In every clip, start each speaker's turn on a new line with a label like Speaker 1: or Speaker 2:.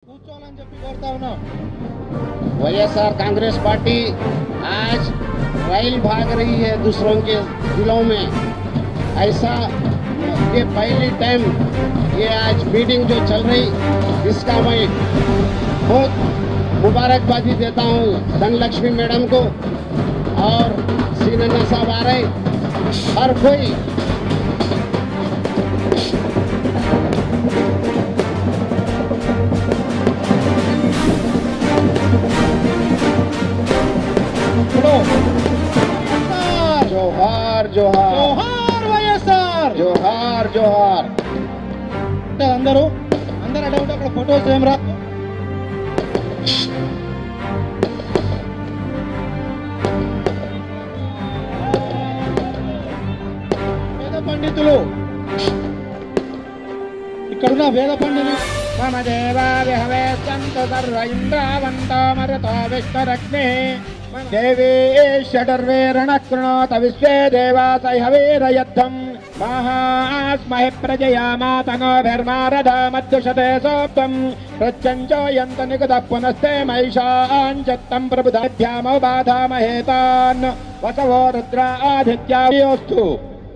Speaker 1: కూర్చోవాలని చెప్పి కోరుతా ఉన్నాం
Speaker 2: वाईएसआर कांग्रेस पार्टी आज रैल भाग रही है दूसरों के जिलों में ऐसा ये पहली टाइम ये आज मीटिंग जो चल रही इसका मैं बहुत मुबारकबादी देता हूँ धनलक्ष्मी मैडम को और सीनन्ना साहब आ रहे हर कोई
Speaker 1: ఇప్పుడు
Speaker 2: जोहार जोहार
Speaker 1: జోహార్ వైఎస్ఆర్
Speaker 2: जोहार जोहार
Speaker 1: అంటే అందరూ అందరూ అటు ఇటు అక్కడ ఫొటోస్ ఏం రా వేద పండితులు ఇక్కడున్న వేద పండితులు
Speaker 2: मम देवा विहवे सन्तु सर्व इन्द्रावन्तो मरुतो विश्वरग्निः देवी षडर्वेरणः कृणोत विश्वे देवासहवीरयद्धम् महास्महि प्रजया मातनोभिर्मारदामद्युषते सोप्तम् प्रत्यञ्चो यन्त निकुतः पुनस्ते महिषाञ्चत्तम् प्रबुधाभ्यामो बाधामहेतान् वसवो रुद्रादित्यायोस्तु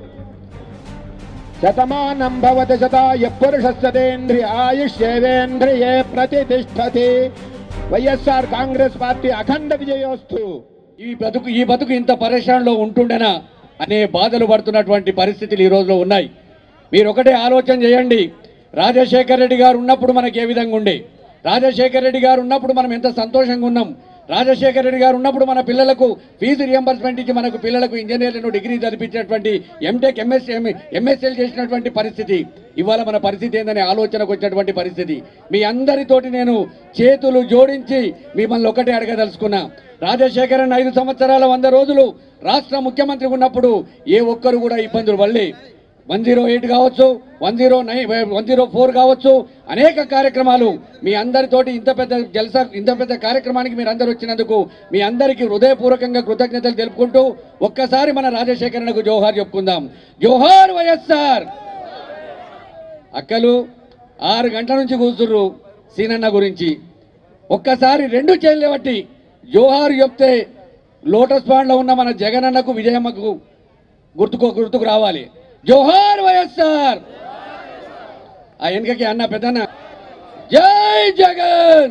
Speaker 2: శతమానం భవతి శతాయ పురుషస్యేంద్రియ ఆయుష్యేవేంద్రియే ప్రతిష్టతి వైఎస్ఆర్ కాంగ్రెస్ పార్టీ అఖండ విజయోస్తు
Speaker 3: ఈ బతుకు ఈ బతుకు ఇంత పరేషాన్లో ఉంటుండేనా అనే బాధలు పడుతున్నటువంటి పరిస్థితులు ఈ రోజులో ఉన్నాయి మీరు ఒకటే ఆలోచన చేయండి రాజశేఖర రెడ్డి గారు ఉన్నప్పుడు మనకి ఏ విధంగా ఉండే రాజశేఖర రెడ్డి గారు ఉన్నప్పుడు మనం ఎంత సంతోషంగా ఉన్నాం రాజశేఖర రెడ్డి గారు ఉన్నప్పుడు మన పిల్లలకు ఫీజు రియంబర్స్మెంట్ ఇచ్చి మనకు పిల్లలకు ఇంజనీర్లను డిగ్రీ చదివించినటువంటి ఎంటెక్ ఎంఎస్ ఎంఎస్ఎల్ చేసినటువంటి పరిస్థితి ఇవాళ మన పరిస్థితి ఏందనే ఆలోచనకు వచ్చినటువంటి పరిస్థితి మీ అందరితోటి నేను చేతులు జోడించి మిమ్మల్ని ఒకటే అడగదలుచుకున్నా రాజశేఖరన్ ఐదు సంవత్సరాల వంద రోజులు రాష్ట్ర ముఖ్యమంత్రి ఉన్నప్పుడు ఏ ఒక్కరు కూడా ఇబ్బందులు పడలే వన్ జీరో ఎయిట్ కావచ్చు one zero nine one zero four కావచ్చు అనేక కార్యక్రమాలు మీ అందరితోటి ఇంత పెద్ద జలసా ఇంత పెద్ద కార్యక్రమానికి మీరు అందరు వచ్చినందుకు మీ అందరికీ హృదయపూర్వకంగా కృతజ్ఞతలు తెలుపుకుంటూ ఒక్కసారి మన రాజశేఖరనకు జోహార్ చెప్పుకుందాం జోహార్ వైఎస్ఆర్ అక్కలు ఆరు గంటల నుంచి కూర్చుర్రు సీనన్న గురించి ఒక్కసారి రెండు చేతులు బట్టి జోహార్ చెప్తే లోటస్ పాండ్లో ఉన్న మన జగనన్నకు విజయమ్మకు గుర్తుకు గుర్తుకు రావాలి జోహార్ వైఎస్ఆర్ ఆ వెనుకకి అన్న పెద్దన్న జై జగన్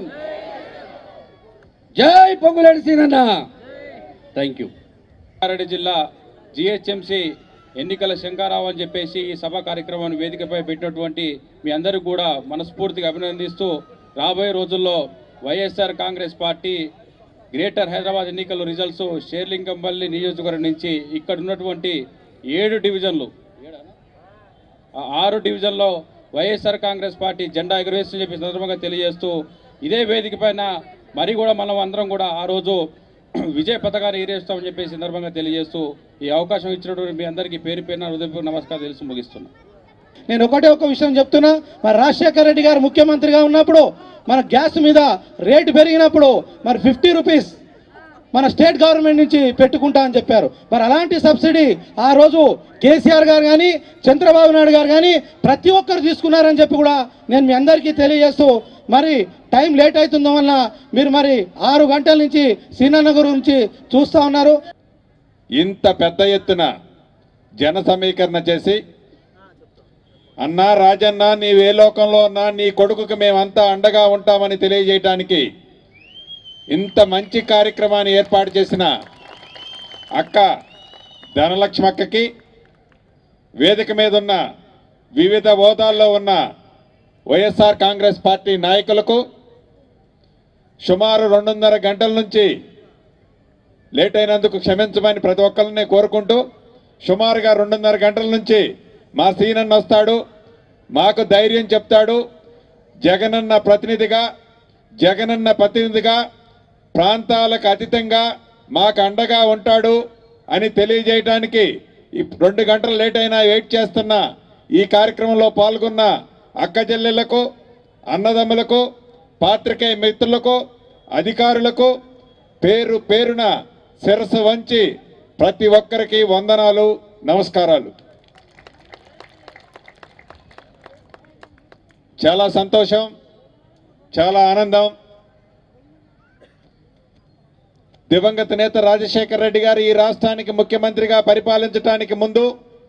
Speaker 3: జై పొంగులేటి సీనన్న థ్యాంక్ యూ
Speaker 4: రంగారెడ్డి జిల్లా జిహెచ్ఎంసి ఎన్నికల శంకారావు అని చెప్పేసి ఈ సభ కార్యక్రమాన్ని వేదికపై పెట్టినటువంటి మీ అందరికీ కూడా మనస్ఫూర్తిగా అభినందిస్తూ రాబోయే రోజుల్లో వైఎస్ఆర్ కాంగ్రెస్ పార్టీ గ్రేటర్ హైదరాబాద్ ఎన్నికల రిజల్ట్స్ షేర్లింగంపల్లి నియోజకవర్గం నుంచి ఇక్కడ ఉన్నటువంటి ఏడు డివిజన్లు ఆ ఆరు డివిజన్లో వైఎస్ఆర్ కాంగ్రెస్ పార్టీ జెండా ఎగురవేస్తుందని చెప్పి సందర్భంగా తెలియజేస్తూ ఇదే వేదిక పైన మరి కూడా మనం అందరం కూడా ఆ రోజు విజయ పథకాన్ని ఎగిరేస్తామని చెప్పి ఈ సందర్భంగా తెలియజేస్తూ ఈ అవకాశం ఇచ్చినటువంటి మీ అందరికీ పేరు పేరున హృదయపూర్వక నమస్కారం తెలిసి ముగిస్తున్నాను
Speaker 1: నేను ఒకటే ఒక విషయం చెప్తున్నా మరి రాజశేఖర రెడ్డి గారు ముఖ్యమంత్రిగా ఉన్నప్పుడు మన గ్యాస్ మీద రేటు పెరిగినప్పుడు మరి ఫిఫ్టీ రూపీస్ మన స్టేట్ గవర్నమెంట్ నుంచి పెట్టుకుంటా అని చెప్పారు మరి అలాంటి సబ్సిడీ ఆ రోజు కేసీఆర్ గారు కానీ చంద్రబాబు నాయుడు గారు కానీ ప్రతి ఒక్కరు తీసుకున్నారని చెప్పి కూడా నేను మీ అందరికీ తెలియజేస్తూ మరి టైం లేట్ అవుతుందో వల్ల మీరు మరి ఆరు గంటల నుంచి సీనన్న గురించి చూస్తూ ఉన్నారు
Speaker 5: ఇంత పెద్ద ఎత్తున జన సమీకరణ చేసి అన్నా రాజన్న నీవు ఏ లోకంలో ఉన్నా నీ కొడుకుకి మేమంతా అండగా ఉంటామని తెలియజేయటానికి ఇంత మంచి కార్యక్రమాన్ని ఏర్పాటు చేసిన అక్క ధనలక్ష్మి అక్కకి వేదిక మీద ఉన్న వివిధ హోదాల్లో ఉన్న వైఎస్ఆర్ కాంగ్రెస్ పార్టీ నాయకులకు సుమారు రెండున్నర గంటల నుంచి లేట్ అయినందుకు క్షమించమని ప్రతి ఒక్కరిని కోరుకుంటూ సుమారుగా రెండున్నర గంటల నుంచి మా సీనన్న వస్తాడు మాకు ధైర్యం చెప్తాడు జగనన్న ప్రతినిధిగా జగనన్న ప్రతినిధిగా ప్రాంతాలకు అతీతంగా మాకు అండగా ఉంటాడు అని తెలియజేయడానికి ఈ రెండు గంటలు లేట్ అయినా వెయిట్ చేస్తున్న ఈ కార్యక్రమంలో పాల్గొన్న అక్క చెల్లెళ్లకు అన్నదమ్ములకు పాత్రికేయ మిత్రులకు అధికారులకు పేరు పేరున శిరస్సు వంచి ప్రతి ఒక్కరికి వందనాలు నమస్కారాలు చాలా సంతోషం చాలా ఆనందం దివంగత నేత రాజశేఖర రెడ్డి గారు ఈ రాష్ట్రానికి ముఖ్యమంత్రిగా పరిపాలించడానికి ముందు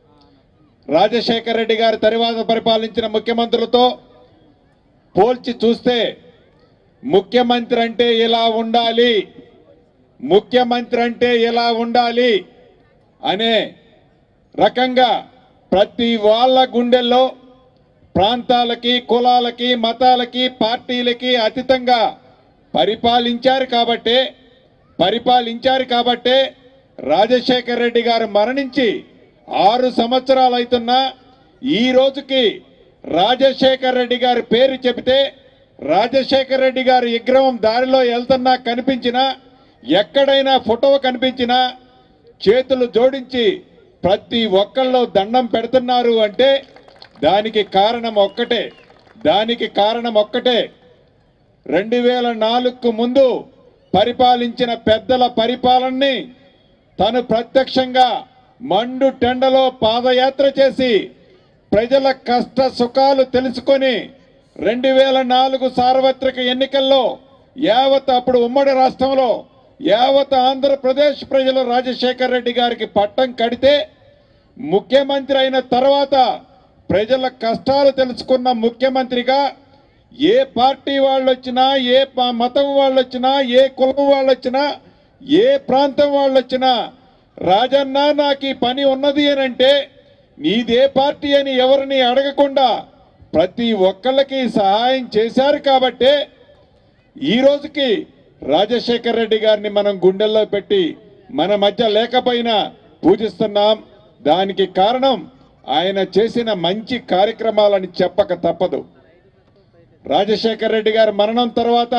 Speaker 5: రాజశేఖర రెడ్డి గారు తరువాత పరిపాలించిన ముఖ్యమంత్రులతో పోల్చి చూస్తే ముఖ్యమంత్రి అంటే ఇలా ఉండాలి ముఖ్యమంత్రి అంటే ఇలా ఉండాలి అనే రకంగా ప్రతి వాళ్ళ గుండెల్లో ప్రాంతాలకి కులాలకి మతాలకి పార్టీలకి అతీతంగా పరిపాలించారు కాబట్టే పరిపాలించారు కాబట్టే రాజశేఖర రెడ్డి గారు మరణించి ఆరు సంవత్సరాలు అవుతున్నా ఈ రోజుకి రాజశేఖర రెడ్డి గారి పేరు చెబితే రాజశేఖర రెడ్డి గారి విగ్రహం దారిలో వెళ్తున్నా కనిపించినా ఎక్కడైనా ఫోటో కనిపించినా చేతులు జోడించి ప్రతి ఒక్కళ్ళు దండం పెడుతున్నారు అంటే దానికి కారణం ఒక్కటే దానికి కారణం ఒక్కటే రెండు వేల నాలుగుకు ముందు పరిపాలించిన పెద్దల పరిపాలనని తను ప్రత్యక్షంగా మండు టెండలో పాదయాత్ర చేసి ప్రజల కష్ట సుఖాలు తెలుసుకొని రెండు వేల నాలుగు సార్వత్రిక ఎన్నికల్లో యావత్ అప్పుడు ఉమ్మడి రాష్ట్రంలో యావత్ ఆంధ్రప్రదేశ్ ప్రజలు రాజశేఖర్ రెడ్డి గారికి పట్టం కడితే ముఖ్యమంత్రి అయిన తర్వాత ప్రజల కష్టాలు తెలుసుకున్న ముఖ్యమంత్రిగా ఏ పార్టీ వాళ్ళు వచ్చినా ఏ ప- మతం వాళ్ళు వచ్చినా ఏ కులం వాళ్ళు వచ్చినా ఏ ప్రాంతం వాళ్ళు వచ్చినా రాజన్న నాకు ఈ పని ఉన్నది అని అంటే నీదే పార్టీ అని ఎవరిని అడగకుండా ప్రతి ఒక్కళ్ళకి సహాయం చేశారు కాబట్టే ఈ రోజుకి రాజశేఖర్ రెడ్డి గారిని మనం గుండెల్లో పెట్టి మన మధ్య లేకపోయినా పూజిస్తున్నాం దానికి కారణం ఆయన చేసిన మంచి కార్యక్రమాలని చెప్పక తప్పదు రాజశేఖర్ రెడ్డి గారి మరణం తర్వాత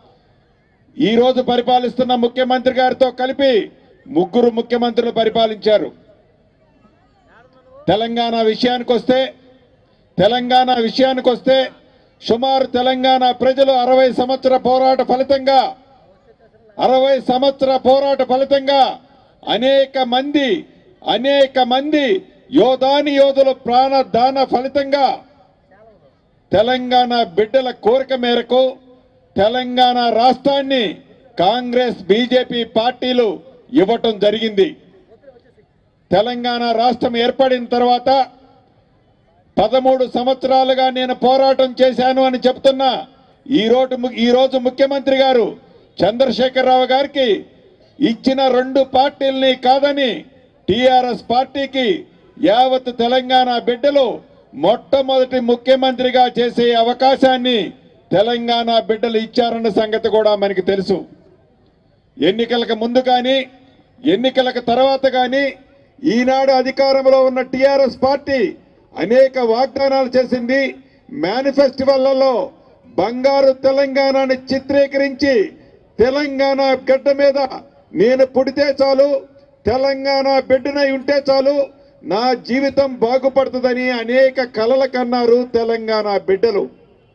Speaker 5: ఈ రోజు పరిపాలిస్తున్న ముఖ్యమంత్రి గారితో కలిపి ముగ్గురు ముఖ్యమంత్రులు పరిపాలించారు తెలంగాణ విషయానికి వస్తే తెలంగాణ విషయానికి వస్తే సుమారు తెలంగాణ ప్రజలు అరవై సంవత్సర పోరాట ఫలితంగా అరవై సంవత్సర పోరాట ఫలితంగా అనేక మంది అనేక మంది యోధాని యోధుల ప్రాణదాన ఫలితంగా తెలంగాణ బిడ్డల కోరిక మేరకు తెలంగాణ రాష్ట్రాన్ని కాంగ్రెస్ బీజేపీ పార్టీలు ఇవ్వటం జరిగింది తెలంగాణ రాష్ట్రం ఏర్పడిన తర్వాత పదమూడు సంవత్సరాలుగా నేను పోరాటం చేశాను అని చెప్తున్నా ఈ రోజు ఈ రోజు ముఖ్యమంత్రి గారు చంద్రశేఖరరావు గారికి ఇచ్చిన రెండు పార్టీల్ని కాదని టిఆర్ఎస్ పార్టీకి యావత్ తెలంగాణ బిడ్డలు మొట్టమొదటి ముఖ్యమంత్రిగా చేసే అవకాశాన్ని తెలంగాణ బిడ్డలు ఇచ్చారన్న సంగతి కూడా మనకి తెలుసు ఎన్నికలకు ముందు కానీ ఎన్నికలకు తర్వాత కానీ ఈనాడు అధికారంలో ఉన్న టిఆర్ఎస్ పార్టీ అనేక వాగ్దానాలు చేసింది మేనిఫెస్టివల్లో బంగారు తెలంగాణని చిత్రీకరించి తెలంగాణ గడ్డ మీద నేను పుడితే చాలు తెలంగాణ బిడ్డనై ఉంటే చాలు నా జీవితం బాగుపడుతుందని అనేక కలలు కన్నారు తెలంగాణ బిడ్డలు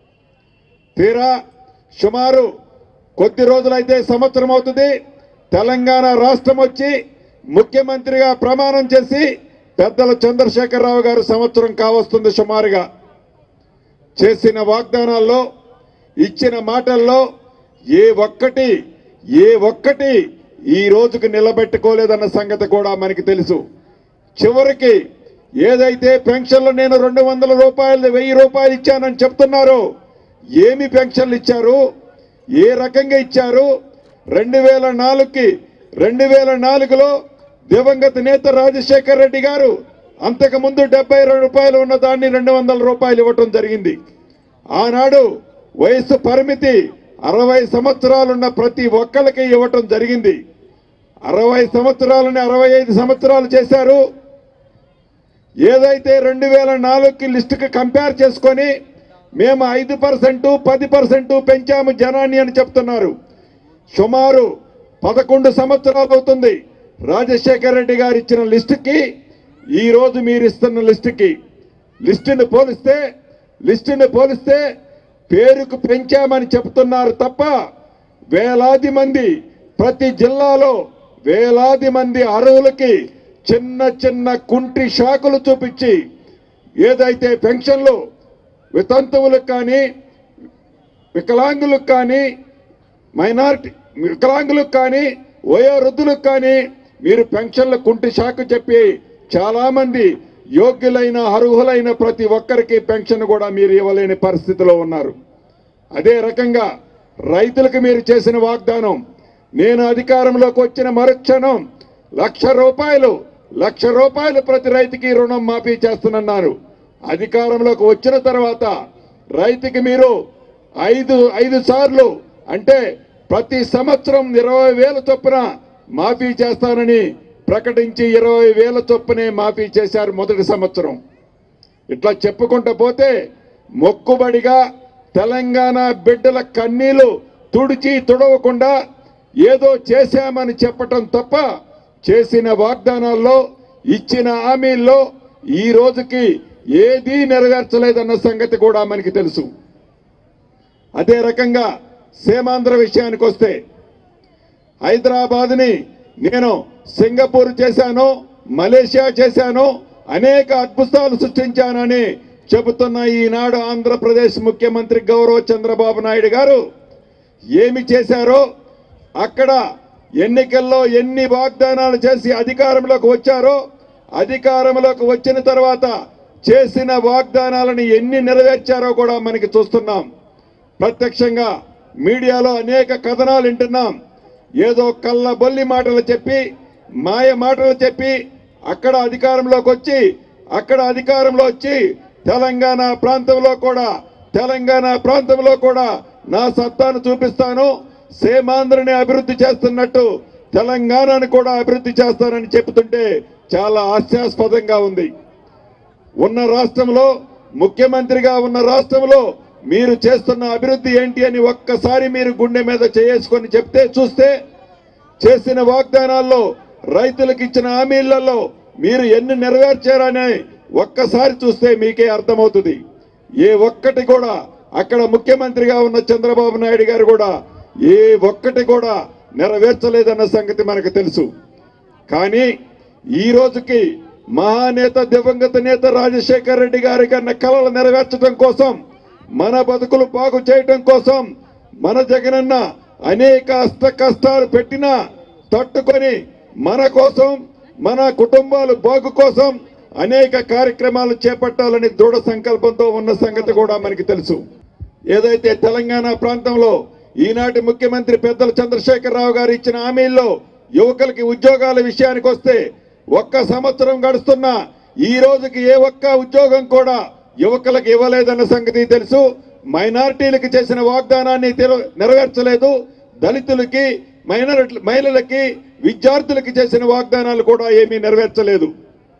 Speaker 5: తీరా సుమారు కొద్ది రోజులైతే సంవత్సరం అవుతుంది తెలంగాణ రాష్ట్రం వచ్చి ముఖ్యమంత్రిగా ప్రమాణం చేసి పెద్దల చంద్రశేఖరరావు గారు సంవత్సరం కావస్తుంది సుమారుగా చేసిన వాగ్దానాల్లో ఇచ్చిన మాటల్లో ఏ ఒక్కటి ఏ ఒక్కటి ఈ రోజుకు నిలబెట్టుకోలేదన్న సంగతి కూడా మనకి తెలుసు చివరికి ఏదైతే పెన్షన్లు నేను రెండు వందల రూపాయలు వెయ్యి రూపాయలు ఇచ్చానని చెప్తున్నారో ఏమి పెన్షన్లు ఇచ్చారు ఏ రకంగా ఇచ్చారు రెండు వేల నాలుగుకి రెండు వేల నాలుగులో దివంగత నేత రాజశేఖర్ రెడ్డి గారు అంతకుముందు డెబ్బై రెండు రూపాయలు ఉన్న దాన్ని రెండు వందల రూపాయలు ఇవ్వటం జరిగింది ఆనాడు వయసు పరిమితి అరవై సంవత్సరాలున్న ప్రతి ఒక్కరికి ఇవ్వటం జరిగింది అరవై సంవత్సరాలని అరవై ఐదు సంవత్సరాలు చేశారు ఏదైతే రెండు వేల నాలుగుకి లిస్టుకి కంపేర్ చేసుకొని మేము ఐదు పర్సెంట్ పది పర్సెంట్ పెంచాము జనాన్ని అని చెప్తున్నారు సుమారు పదకొండు సంవత్సరాలు అవుతుంది రాజశేఖర రెడ్డి గారు ఇచ్చిన లిస్టుకి ఈ రోజు మీరు ఇస్తున్న లిస్టుకి లిస్టుని పోలిస్తే లిస్టుని పోలిస్తే పేరుకు పెంచామని చెప్తున్నారు తప్ప వేలాది మంది ప్రతి జిల్లాలో వేలాది మంది అర్హులకి చిన్న చిన్న కుంటి షాకులు చూపించి ఏదైతే పెన్షన్లు వితంతువులకు కానీ వికలాంగులకు కానీ మైనారిటీ వికలాంగులకు కానీ వయోవృద్ధులకు కానీ మీరు పెన్షన్ల కుంటి శాఖ చెప్పి చాలామంది యోగ్యులైన అర్హులైన ప్రతి ఒక్కరికి పెన్షన్ కూడా మీరు ఇవ్వలేని పరిస్థితిలో ఉన్నారు అదే రకంగా రైతులకు మీరు చేసిన వాగ్దానం నేను అధికారంలోకి వచ్చిన మరుక్షణం లక్ష రూపాయలు లక్ష రూపాయలు ప్రతి రైతుకి రుణం మాఫీ చేస్తున్నారు అధికారంలోకి వచ్చిన తర్వాత రైతుకి మీరు ఐదు ఐదు సార్లు అంటే ప్రతి సంవత్సరం ఇరవై వేల చొప్పున మాఫీ చేస్తానని ప్రకటించి ఇరవై వేల చొప్పునే మాఫీ చేశారు మొదటి సంవత్సరం ఇట్లా చెప్పుకుంటూ పోతే మొక్కుబడిగా తెలంగాణ బిడ్డల కన్నీళ్లు తుడిచి తుడవకుండా ఏదో చేశామని చెప్పటం తప్ప చేసిన వాగ్దానాల్లో ఇచ్చిన హామీల్లో ఈ రోజుకి ఏదీ నెరవేర్చలేదన్న సంగతి కూడా మనకి తెలుసు అదే రకంగా సీమాంధ్ర విషయానికి వస్తే హైదరాబాద్ని నేను సింగపూర్ చేశాను మలేషియా చేశాను అనేక అద్భుతాలు సృష్టించానని చెబుతున్న ఈనాడు ఆంధ్రప్రదేశ్ ముఖ్యమంత్రి గౌరవ చంద్రబాబు నాయుడు గారు ఏమి చేశారో అక్కడ ఎన్నికల్లో ఎన్ని వాగ్దానాలు చేసి అధికారంలోకి వచ్చారో అధికారంలోకి వచ్చిన తర్వాత చేసిన వాగ్దానాలను ఎన్ని నెరవేర్చారో కూడా మనకి చూస్తున్నాం ప్రత్యక్షంగా మీడియాలో అనేక కథనాలు వింటున్నాం ఏదో కళ్ళ బొల్లి మాటలు చెప్పి మాయ మాటలు చెప్పి అక్కడ అధికారంలోకి వచ్చి అక్కడ అధికారంలో వచ్చి తెలంగాణ ప్రాంతంలో కూడా తెలంగాణ ప్రాంతంలో కూడా నా సత్తాను చూపిస్తాను సేమాంధ్రని అభివృద్ధి చేస్తున్నట్టు తెలంగాణను కూడా అభివృద్ధి చేస్తానని చెబుతుంటే చాలా హాస్యాస్పదంగా ఉంది ఉన్న రాష్ట్రంలో ముఖ్యమంత్రిగా ఉన్న రాష్ట్రంలో మీరు చేస్తున్న అభివృద్ధి ఏంటి అని ఒక్కసారి మీరు గుండె మీద చేసుకొని చెప్తే చూస్తే చేసిన వాగ్దానాల్లో రైతులకు ఇచ్చిన హామీలలో మీరు ఎన్ని నెరవేర్చారని ఒక్కసారి చూస్తే మీకే అర్థమవుతుంది ఏ ఒక్కటి కూడా అక్కడ ముఖ్యమంత్రిగా ఉన్న చంద్రబాబు నాయుడు గారు కూడా ఏ ఒక్కటి కూడా నెరవేర్చలేదన్న సంగతి మనకు తెలుసు కానీ ఈ రోజుకి మహానేత దివంగత నేత రాజశేఖర రెడ్డి గారి కన్నా కళలు నెరవేర్చడం కోసం మన బతుకులు బాగు చేయటం కోసం మన జగనన్న అనేక అష్ట కష్టాలు పెట్టినా తట్టుకొని మన కోసం మన కుటుంబాలు బాగు కోసం అనేక కార్యక్రమాలు చేపట్టాలని దృఢ సంకల్పంతో ఉన్న సంగతి కూడా మనకి తెలుసు ఏదైతే తెలంగాణ ప్రాంతంలో ఈనాటి ముఖ్యమంత్రి పెద్దల చంద్రశేఖరరావు గారు ఇచ్చిన హామీల్లో యువకులకి ఉద్యోగాల విషయానికి వస్తే ఒక్క సంవత్సరం గడుస్తున్నా ఈ రోజుకి ఏ ఒక్క ఉద్యోగం కూడా యువకులకు ఇవ్వలేదన్న సంగతి తెలుసు మైనారిటీలకు చేసిన వాగ్దానాన్ని తెర- నెరవేర్చలేదు దళితులకి మైనారిటీ మహిళలకి విద్యార్థులకి చేసిన వాగ్దానాలు కూడా ఏమీ నెరవేర్చలేదు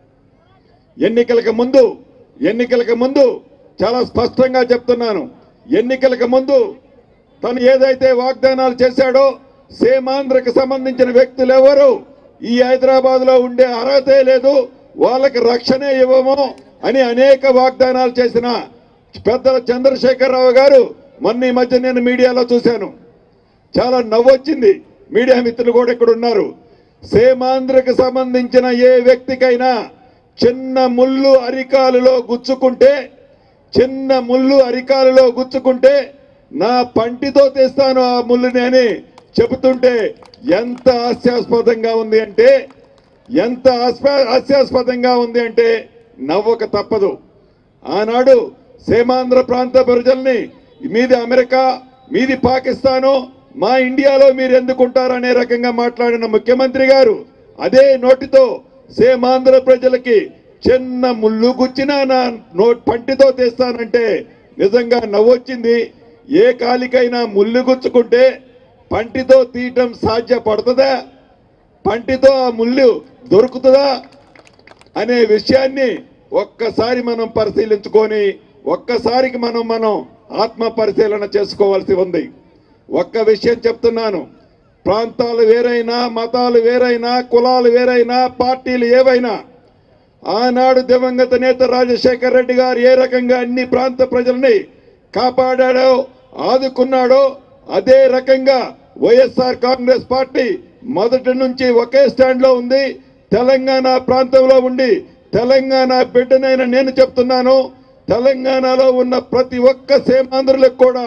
Speaker 5: ఎన్నికలకు ముందు ఎన్నికలకు ముందు చాలా స్పష్టంగా చెప్తున్నాను ఎన్నికలకు ముందు తను ఏదైతే వాగ్దానాలు చేశాడో సేమాంధ్రకు సంబంధించిన వ్యక్తులు ఎవరు ఈ హైదరాబాద్ లో ఉండే అర్హతే లేదు వాళ్ళకి రక్షణే ఇవ్వము అని అనేక వాగ్దానాలు చేసిన పెద్దల చంద్రశేఖరరావు గారు మొన్న ఈ మధ్య నేను మీడియాలో చూశాను చాలా నవ్వొచ్చింది మీడియా మిత్రులు కూడా ఇక్కడ ఉన్నారు సేమాంధ్రకు సంబంధించిన ఏ వ్యక్తికైనా చిన్న ముళ్ళు అరికాలులో గుచ్చుకుంటే చిన్న ముళ్ళు అరికాలులో గుచ్చుకుంటే నా పంటితో తెస్తాను ఆ ముళ్ళుని అని చెబుతుంటే ఎంత హాస్యాస్పదంగా ఉంది అంటే ఎంత హాస్ప- హాస్యాస్పదంగా ఉంది అంటే నవ్వక తప్పదు ఆనాడు సేమాంధ్ర ప్రాంత ప్రజల్ని మీది అమెరికా మీది పాకిస్తాను మా ఇండియాలో మీరు ఎందుకుంటారనే రకంగా మాట్లాడిన ముఖ్యమంత్రి గారు అదే నోటితో సేమాంధ్ర ప్రజలకి చిన్న ముళ్ళు గుచ్చినా నా నోట్ పంటితో తెస్తానంటే నిజంగా నవ్వొచ్చింది ఏ కాలికైనా ముళ్ళు గుచ్చుకుంటే పంటితో తీయటం సాధ్యపడుతుందా పంటితో ఆ ముళ్ళు దొరుకుతుందా అనే విషయాన్ని ఒక్కసారి మనం పరిశీలించుకొని ఒక్కసారికి మనం మనం ఆత్మ పరిశీలన చేసుకోవాల్సి ఉంది ఒక్క విషయం చెప్తున్నాను ప్రాంతాలు వేరైనా మతాలు వేరైనా కులాలు వేరైనా పార్టీలు ఏవైనా ఆనాడు దివంగత నేత రాజశేఖర రెడ్డి గారు ఏ రకంగా అన్ని ప్రాంత ప్రజల్ని కాపాడాడో ఆదుకున్నాడో అదే రకంగా వైఎస్ఆర్ కాంగ్రెస్ పార్టీ మొదటి నుంచి ఒకే స్టాండ్ లో ఉంది తెలంగాణ ప్రాంతంలో ఉండి తెలంగాణ బిడ్డనైన నేను చెప్తున్నాను తెలంగాణలో ఉన్న ప్రతి ఒక్క సేమాంధ్రులకు కూడా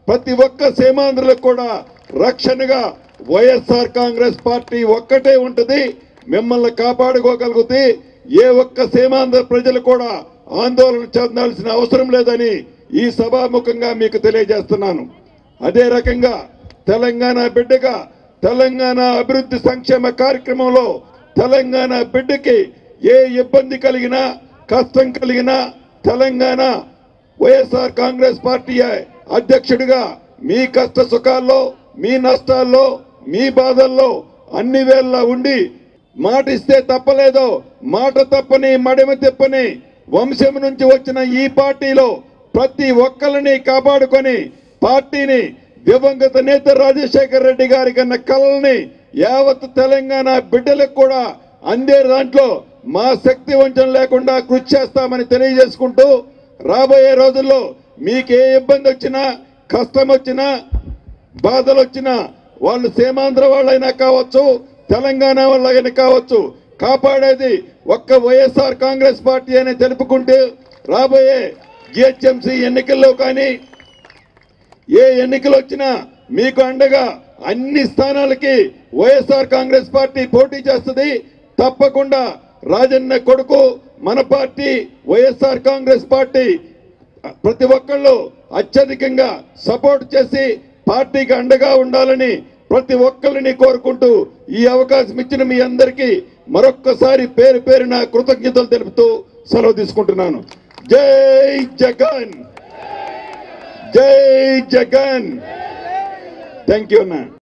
Speaker 5: ప్రతి ఒక్క సీమాంధ్రులకు కూడా రక్షణగా వైఎస్ఆర్ కాంగ్రెస్ పార్టీ ఒక్కటే ఉంటుంది మిమ్మల్ని కాపాడుకోగలుగుతుంది ఏ ఒక్క సీమాంధ్ర ప్రజలు కూడా ఆందోళన చెందాల్సిన అవసరం లేదని ఈ సభాముఖంగా మీకు తెలియజేస్తున్నాను అదే రకంగా తెలంగాణ బిడ్డగా తెలంగాణ అభివృద్ధి సంక్షేమ కార్యక్రమంలో తెలంగాణ బిడ్డకి ఏ ఇబ్బంది కలిగినా కష్టం కలిగినా తెలంగాణ వైఎస్ఆర్ కాంగ్రెస్ పార్టీ అధ్యక్షుడిగా మీ కష్ట సుఖాల్లో మీ నష్టాల్లో మీ బాధల్లో అన్ని వేళ ఉండి మాట ఇస్తే తప్పలేదో మాట తప్పని మడిమ తిప్పని వంశం నుంచి వచ్చిన ఈ పార్టీలో ప్రతి ఒక్కరిని కాపాడుకొని పార్టీని దివంగత నేత రాజశేఖర రెడ్డి గారి కన్నా కళల్ని యావత్ తెలంగాణ బిడ్డలకు కూడా అందే దాంట్లో మా శక్తి వంచన లేకుండా కృషి చేస్తామని తెలియజేసుకుంటూ రాబోయే రోజుల్లో మీకు ఏ ఇబ్బంది వచ్చినా కష్టం వచ్చినా బాధలు వచ్చినా వాళ్ళు సీమాంధ్ర వాళ్ళైనా కావచ్చు తెలంగాణ వాళ్ళైనా కావచ్చు కాపాడేది ఒక్క వైఎస్ఆర్ కాంగ్రెస్ పార్టీ అని తెలుపుకుంటూ రాబోయే జిహెచ్ఎంసీ ఎన్నికల్లో కానీ ఏ ఎన్నికలు వచ్చినా మీకు అండగా అన్ని స్థానాలకి వైఎస్ఆర్ కాంగ్రెస్ పార్టీ పోటీ చేస్తుంది తప్పకుండా రాజన్న కొడుకు మన పార్టీ వైఎస్ఆర్ కాంగ్రెస్ పార్టీ ప్రతి ఒక్కళ్ళు అత్యధికంగా సపోర్ట్ చేసి పార్టీకి అండగా ఉండాలని ప్రతి ఒక్కరిని కోరుకుంటూ ఈ అవకాశం ఇచ్చిన మీ అందరికీ మరొక్కసారి పేరు పేరున కృతజ్ఞతలు తెలుపుతూ సెలవు తీసుకుంటున్నాను జై జగన్ జై జగన్ థ్యాంక్ యూ అన్నా